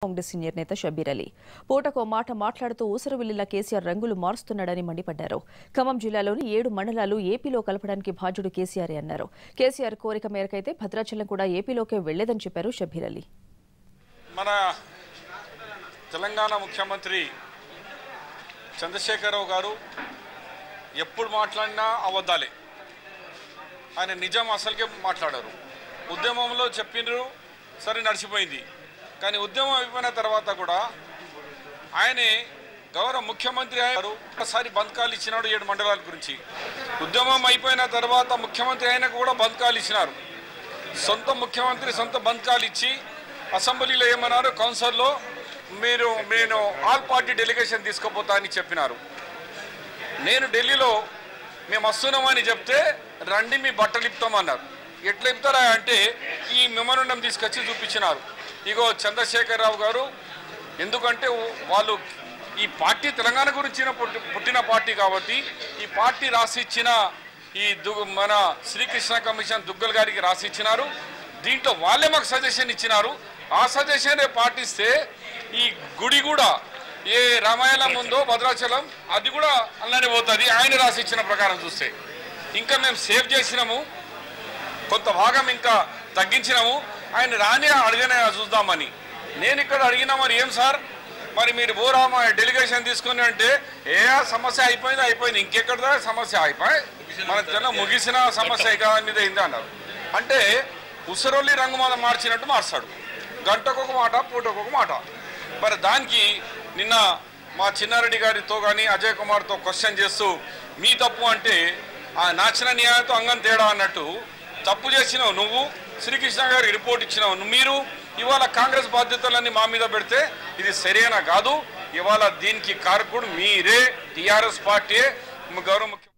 Congress senior నేత షబీర్ అలీ పూటకో మాట మాట్లాడుతూ ఊసరవిల్లిలా కేసీఆర్ రంగులు మారుస్తున్నాడని మండిపడ్డారు ఖమ్మం జిల్లాలోని ఏడు మండలాలు ఏపీలో కలపడానికి బాధ్యుడు కేసీఆర్ అన్నారు కేసీఆర్ కోరిక మేరకైతే భద్రాచలం కూడా ఏపీలోకే వెళ్లేదని చెప్పారు షబీర్ అలీ మన తెలంగాణ ముఖ్యమంత్రి చంద్రశేఖరరావు గారు ఎప్పుడు మాట్లాడినా అబద్ధాలే ఆయన నిజం అసలుకే మాట్లాడారు ఉద్యమంలో చెప్పినారు సరే నడిచిపోయింది కానీ ఉద్యమం అయిపోయిన తర్వాత కూడా ఆయనే గౌరవ ముఖ్యమంత్రి గారు ఒకసారి బంధకాలు ఇచ్చినాడు ఏడు మండలాల గురించి ఉద్యమం అయిపోయిన తర్వాత ముఖ్యమంత్రి అయినాక కూడా బంధకాలు ఇచ్చినారు సొంత ముఖ్యమంత్రి సొంత బంధకాలు ఇచ్చి అసెంబ్లీలో ఏమన్నారు కౌన్సిల్లో మీరు నేను ఆల్ పార్టీ డెలిగేషన్ తీసుకుపోతా అని చెప్పినారు నేను ఢిల్లీలో మేము వస్తున్నామని చెప్తే రండి మీ బట్టలు ఇప్పుతామన్నారు ఎట్లా ఇప్పుతారా అంటే ఈ మెమోరండం తీసుకొచ్చి చూపించినారు ఇగో చంద్రశేఖరరావు గారు ఎందుకంటే వాళ్ళు ఈ పార్టీ తెలంగాణ గురించి పుట్టి పుట్టిన పార్టీ కాబట్టి ఈ పార్టీ రాసిచ్చిన ఈ దు మన శ్రీకృష్ణ కమిషన్ దుగ్గల్ గారికి రాసి ఇచ్చినారు దీంట్లో వాళ్ళే మాకు సజెషన్ ఇచ్చినారు ఆ సజెషన్ పాటిస్తే ఈ గుడి కూడా ఏ రామాయణం ఉందో భద్రాచలం అది కూడా అలానే పోతుంది ఆయన రాసి ఇచ్చిన ప్రకారం చూస్తే ఇంకా మేము సేవ్ చేసినాము కొంత భాగం ఇంకా తగ్గించినాము ఆయన రాని అడిగిన చూద్దామని నేను ఇక్కడ అడిగినా మరి ఏం సార్ మరి మీరు బోరామా డెలిగేషన్ తీసుకుని అంటే ఏ సమస్య అయిపోయింది అయిపోయింది ఇంకెక్కడదా సమస్య అయిపోయి మన జనం ముగిసిన సమస్య ఇక మీద అయింది అన్నారు అంటే ఉసరొల్లి రంగు మన మార్చినట్టు మార్చాడు గంటకు ఒక మాట పూటకు ఒక మాట మరి దానికి నిన్న మా చిన్నారెడ్డి గారితో కానీ అజయ్ కుమార్తో క్వశ్చన్ చేస్తూ మీ తప్పు అంటే ఆ నాచిన న్యాయంతో అంగం తేడా అన్నట్టు తప్పు చేసినావు నువ్వు శ్రీకృష్ణ గారికి రిపోర్ట్ ఇచ్చినావు నువ్వు మీరు ఇవాళ కాంగ్రెస్ బాధ్యతలన్నీ మా మీద పెడితే ఇది సరైన కాదు ఇవాళ దీనికి కారకుడు మీరే టీఆర్ఎస్ పార్టీ గౌరవ ముఖ్య